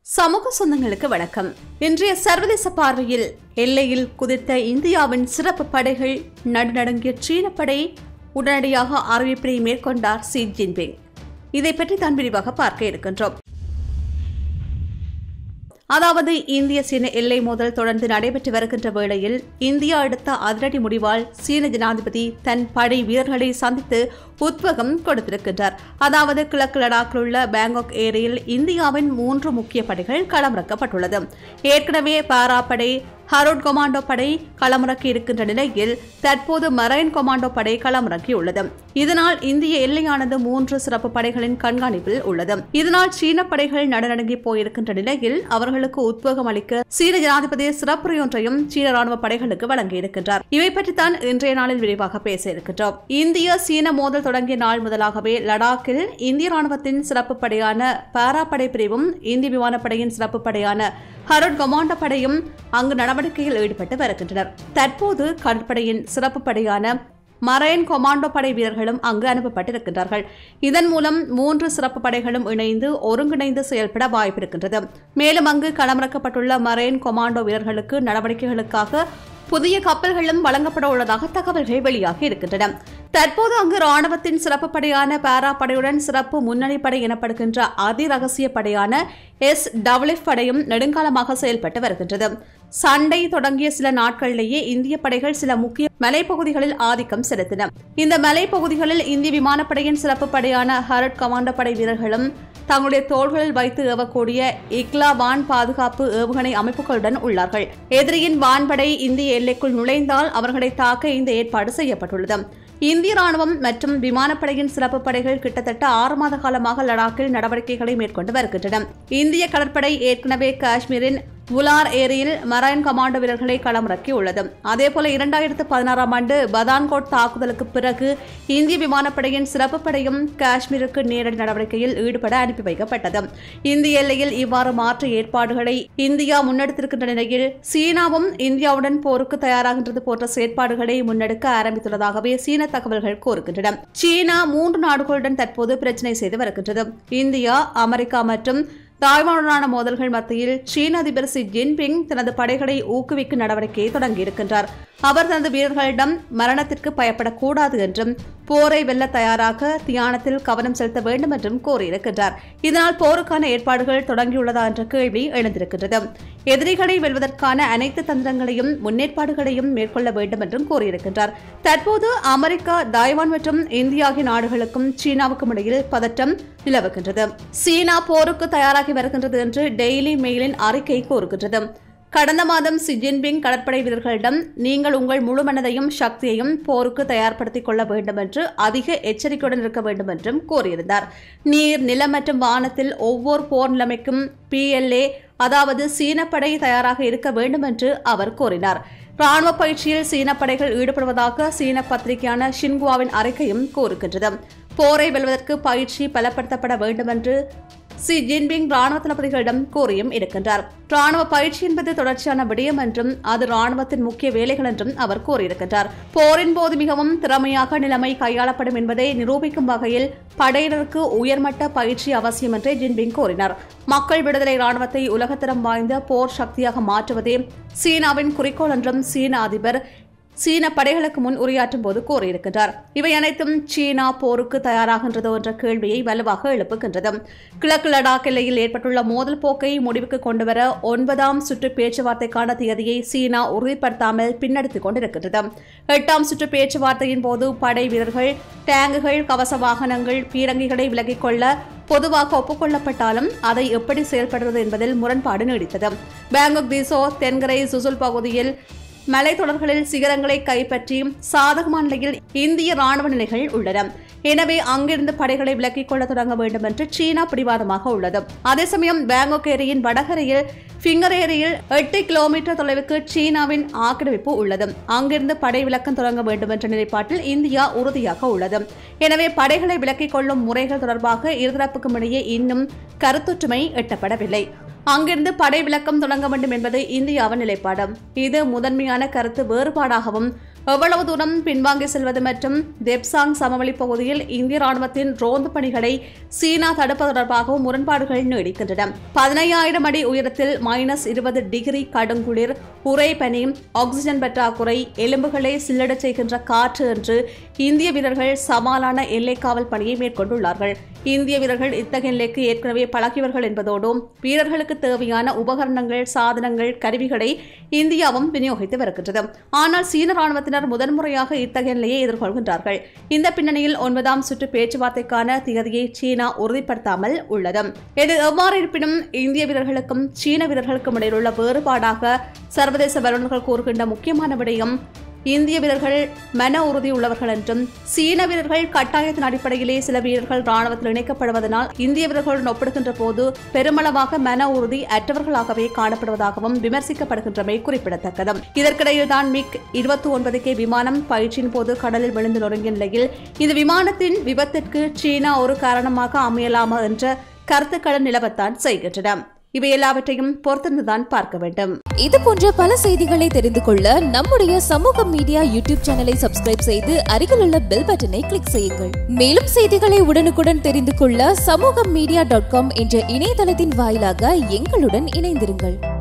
சமூக சொந்தங்களுக்கு வணக்கம் இன்றைய சர்வதேச பார்வையில் எல்லையில் குதித்த இந்தியாவின் சிறப்பு படைகள் நடுநடுங்கிய சீன படை உடனடியாக அறிவிப்பினை மேற்கொண்டார் ஷி ஜின்பிங் இதை பற்றி தான் விரிவாக பார்க்க இருக்கின்றோம் அதாவது இந்திய சீன எல்லை மோதல் தொடர்ந்து நடைபெற்று வருகின்ற வேளையில் இந்தியா எடுத்த அதிரடி முடிவால் சீன ஜனாதிபதி தன் படை வீரர்களை சந்தித்து உத்வேகம் கொடுத்திருக்கின்றார் அதாவது கிழக்கு லடாக்கில் உள்ள பேங்காக் ஏரியில் இந்தியாவின் மூன்று முக்கிய படைகள் களமிறக்கப்பட்டுள்ளது ஏற்கனவே பாரா படை ஹரோட் கொமாண்டோ படை களமிறக்கி இருக்கின்ற நிலையில் தற்போது மரைன் கொமாண்டோ படை களமிறக்கியுள்ளது இதனால் இந்திய எல்லையானது மூன்று சிறப்பு படைகளின் கண்காணிப்பில் உள்ளது இதனால் சீன படைகள் நடுநடுங்கி போயிருக்கின்ற நிலையில் அவர்களுக்கு உத்வேகம் அளிக்க சீன ஜனாதிபதி சிறப்புரையொன்றையும் சீன ராணுவ படைகளுக்கு வழங்கியிருக்கின்றார் இவை பற்றித்தான் இன்றைய நாளில் விரிவாக பேச இருக்கின்றோம் இந்திய சீன மோதல் தொடங்கிய நாள் முதலாகவே லடாக்கில் இந்திய ராணுவத்தின் சிறப்பு படையான பாரா படை பிரிவும் இந்திய விமானப்படையின் சிறப்பு படையான ஹரோட் கமாண்டோ படையும் அங்கு நடவடிக்கையில் ஈடுபட்டு வருகின்றனர் தற்போது கடற்படையின் சிறப்பு படையான மரைன் கொமாண்டோ படை வீரர்களும் அங்கு அனுப்பப்பட்டிருக்கின்றார்கள் இதன் மூலம் மூன்று சிறப்பு படைகளும் இணைந்து ஒருங்கிணைந்து செயல்பட வாய்ப்பிருக்கின்றது மேலும் அங்கு களமிறக்கப்பட்டுள்ள மரைன் கொமாண்டோ வீரர்களுக்கு நடவடிக்கைகளுக்காக புதிய கப்பல்களும் வழங்கப்பட உள்ளதாக தகவல்கள் வெளியாகி இருக்கின்றன தற்போது அங்கு ராணுவத்தின் சிறப்பு படையான பாரா படையுடன் சிறப்பு முன்னணி படை எனப்படுகின்ற அதிரகசிய படையான எஸ் டபிள்யூஎஃப் படையும் நெடுங்காலமாக செயல்பட்டு வருகின்றது சண்டை தொடங்கிய சில நாட்களிலேயே இந்திய படைகள் சில முக்கிய மலைப்பகுதிகளில் ஆதிக்கம் செலுத்தின இந்த மலைப்பகுதிகளில் இந்திய விமானப்படையின் சிறப்பு படையான ஹரட் கமாண்டோ படை வீரர்களும் தங்களுடைய தோள்களில் வைத்து ஏவக்கூடிய இக்லா வான் பாதுகாப்பு ஏவுகணை அமைப்புகளுடன் உள்ளார்கள் எதிரியின் வான்படை இந்திய எல்லைக்குள் நுழைந்தால் அவர்களை தாக்க இந்த ஏற்பாடு செய்யப்பட்டுள்ளது இந்திய ராணுவம் மற்றும் விமானப்படையின் சிறப்பு படைகள் கிட்டத்தட்ட ஆறு மாத காலமாக லடாக்கில் நடவடிக்கைகளை மேற்கொண்டு வருகின்றன இந்திய கடற்படை ஏற்கனவே காஷ்மீரின் உலார் ஏரியில் மரைன் கமாண்டோ வீரர்களை களமிறக்கியுள்ளது அதேபோல இரண்டாயிரத்து பதினாறாம் ஆண்டு பதான்கோட் தாக்குதலுக்கு பிறகு இந்திய விமானப்படையின் சிறப்பு படையும் காஷ்மீருக்கு நேரடி நடவடிக்கையில் ஈடுபட அனுப்பி வைக்கப்பட்டது இந்திய எல்லையில் இவ்வாறு மாற்று ஏற்பாடுகளை இந்தியா முன்னெடுத்திருக்கின்ற நிலையில் சீனாவும் இந்தியாவுடன் போருக்கு தயாராகின்றது போன்ற செயற்பாடுகளை முன்னெடுக்க ஆரம்பித்துள்ளதாகவே சீன தகவல்கள் கூறுகின்றன சீனா மூன்று நாடுகளுடன் தற்போது பிரச்சினை செய்து வருகின்றது இந்தியா அமெரிக்கா மற்றும் தாய்வானுடனான மோதல்கள் மத்தியில் சீன அதிபர் ஷி ஜின்பிங் தனது படைகளை ஊக்குவிக்கும் நடவடிக்கையை தொடங்கியிருக்கின்றார் அவர் தனது வீரர்களிடம் மரணத்திற்கு பயப்படக்கூடாது என்றும் போரை வெல்ல தயாராக தியானத்தில் கவனம் செலுத்த வேண்டும் என்றும் கூறியிருக்கின்றார் இதனால் போருக்கான ஏற்பாடுகள் தொடங்கியுள்ளதா என்ற கேள்வி எழுந்திருக்கின்றது எதிரிகளை வெல்வதற்கான அனைத்து தந்திரங்களையும் முன்னேற்பாடுகளையும் மேற்கொள்ள வேண்டும் என்றும் கூறியிருக்கின்றார் தற்போது அமெரிக்கா தாய்வான் மற்றும் இந்தியா ஆகிய நாடுகளுக்கும் சீனாவுக்கும் இடையில் பதற்றம் நிலவுகின்றது சீனா போருக்கு தயாராகி வருகின்றது என்று டெய்லி மெயிலின் அறிக்கை கூறுகின்றது கடந்த மாதம் ஷி ஜின்பிங் கடற்படை வீரர்களிடம் நீங்கள் உங்கள் முழு மனதையும் சக்தியையும் போருக்கு தயார்படுத்திக் கொள்ள வேண்டும் என்று அதிக எச்சரிக்கையுடன் இருக்க வேண்டும் என்றும் கூறியிருந்தார் நீர் நிலம் மற்றும் வானத்தில் ஒவ்வொரு போர் நிலைமைக்கும் பிஎல்ஏ அதாவது சீனப்படை தயாராக இருக்க வேண்டும் என்று அவர் கூறினார் ராணுவ பயிற்சியில் சீன படைகள் ஈடுபடுவதாக சீன பத்திரிகையான ஷின்குவாவின் அறிக்கையும் கூறுகின்றது போரை வெல்வதற்கு பயிற்சி பலப்படுத்தப்பட வேண்டும் என்று ஷி ஜின்பிங் ராணுவ தளபதிகளிடம் கூறியும் இருக்கின்றார் ராணுவ பயிற்சி என்பது தொடர்ச்சியான விடயம் என்றும் அது ராணுவத்தின் முக்கிய வேலைகள் என்றும் அவர் கூறியிருக்கின்றார் போரின் போது மிகவும் திறமையாக நிலைமை கையாளப்படும் என்பதை நிரூபிக்கும் வகையில் படையினருக்கு உயர்மட்ட பயிற்சி அவசியம் என்று ஜின்பிங் கூறினார் மக்கள் விடுதலை ராணுவத்தை உலகத்தரம் வாய்ந்த போர் சக்தியாக மாற்றுவதே சீனாவின் குறிக்கோள் என்றும் சீன அதிபர் சீன படைகளுக்கு முன் உரையாற்றும் போது கூறியிருக்கின்றார் இவை அனைத்தும் சீனா போருக்கு தயாராகின்றதோ என்ற கேள்வியை வலுவாக எழுப்புகின்றது கிழக்கு லடாக் எல்லையில் ஏற்பட்டுள்ள மோதல் போக்கை முடிவுக்கு கொண்டுவர ஒன்பதாம் சுற்று பேச்சுவார்த்தைக்கான தேதியை சீனா உறுதிப்படுத்தாமல் பின்னெடுத்துக் கொண்டிருக்கின்றது எட்டாம் சுற்று பேச்சுவார்த்தையின் போது படை வீரர்கள் டேங்குகள் கவச வாகனங்கள் பீரங்கிகளை விலகிக் கொள்ள பொதுவாக ஒப்புக்கொள்ளப்பட்டாலும் அதை எப்படி செயல்படுவது என்பதில் முரண்பாடு நீடித்தது பேங்காக் தீசோ தென்கரை சுசுல் பகுதியில் மலைத்தொடர்களில் சிகரங்களை கைப்பற்றி சாதகமான நிலையில் இந்திய ராணுவ நிலைகள் உள்ளன எனவே அங்கிருந்து படைகளை விலக்கிக் கொள்ள தொடங்க வேண்டும் என்று சீனா பிடிவாதமாக உள்ளது அதே சமயம் பேங்காக் ஏரியின் வடகரையில் ஃபிங்கர் ஏரியில் எட்டு கிலோமீட்டர் தொலைவுக்கு சீனாவின் ஆக்கிரமிப்பு உள்ளது அங்கிருந்து படை விலக்கம் தொடங்க வேண்டும் என்ற நிலைப்பாட்டில் இந்தியா உறுதியாக உள்ளது எனவே படைகளை விலக்கிக் கொள்ளும் முறைகள் தொடர்பாக இருதரப்புக்கும் இடையே இன்னும் கருத்தொற்றுமை எட்டப்படவில்லை அங்கிருந்து படை விலக்கம் தொடங்க வேண்டும் என்பது இந்தியாவின் நிலைப்பாடு இது முதன்மையான கருத்து வேறுபாடாகவும் எவ்வளவு தூரம் பின்வாங்கி செல்வது மற்றும் தெப்சாங் சமவெளி பகுதியில் இந்திய ராணுவத்தின் ரோந்து பணிகளை சீனா தடுப்பது தொடர்பாகவும் முரண்பாடுகள் நீடிக்கின்றன பதினையாயிரம் அடி உயரத்தில் மைனஸ் இருபது டிகிரி கடுங்குளிர் உரை பனி ஆக்சிஜன் பற்றாக்குறை எலும்புகளை சில்லடச் செய்கின்ற காற்று என்று இந்திய வீரர்கள் சவாலான எல்லை காவல் பணியை மேற்கொண்டுள்ளார்கள் இந்திய வீரர்கள் இத்தகைய எல்லைக்கு ஏற்கனவே பழகியவர்கள் என்பதோடு வீரர்களுக்கு தேவையான உபகரணங்கள் சாதனங்கள் கருவிகளை இந்தியாவும் விநியோகித்து வருகின்றது ஆனால் சீன ராணுவத்தினர் முதன்முறையாக இத்தகைய நிலையை எதிர்கொள்கின்றார்கள் இந்த பின்னணியில் ஒன்பதாம் சுற்று பேச்சுவார்த்தைக்கான திகதியை சீனா உறுதிப்படுத்தாமல் உள்ளது இது எவ்வாறு இருப்பினும் இந்திய வீரர்களுக்கும் சீன வீரர்களுக்கும் இடையிலுள்ள வேறுபாடாக சர்வதேச வல்லுநர்கள் கூறுகின்ற முக்கியமான விடயம் இந்திய வீரர்கள் மன உறுதி உள்ளவர்கள் என்றும் சீன வீரர்கள் கட்டாயத்தின் அடிப்படையிலே சில வீரர்கள் ராணுவத்தில் இணைக்கப்படுவதனால் இந்திய வீரர்களுடன் ஒப்பிடுகின்ற போது பெருமளவாக மன உறுதி அற்றவர்களாகவே காணப்படுவதாகவும் விமர்சிக்கப்படுகின்றமை குறிப்பிடத்தக்கது இதற்கிடையில் தான் மிக் இருபத்தி ஒன்பது கே விமானம் பயிற்சியின் போது கடலில் விழுந்து நொறுங்கிய நிலையில் இந்த விமானத்தின் விபத்திற்கு சீனா ஒரு காரணமாக அமையலாமா என்ற கருத்துக்கள் நிலவத்தான் செய்கின்றன இவை எல்லாவற்றையும் பொறுத்திருந்துதான் பார்க்க வேண்டும் இது போன்ற பல செய்திகளை தெரிந்து கொள்ள நம்முடைய சமூக மீடியா யூடியூப் சேனலை சப்ஸ்கிரைப் செய்து அருகிலுள்ள பெல் பட்டனை கிளிக் செய்யுங்கள் மேலும் செய்திகளை உடனுக்குடன் தெரிந்து கொள்ள சமூக மீடியா டாட் காம் என்ற இணையதளத்தின் வாயிலாக எங்களுடன் இணைந்திருங்கள்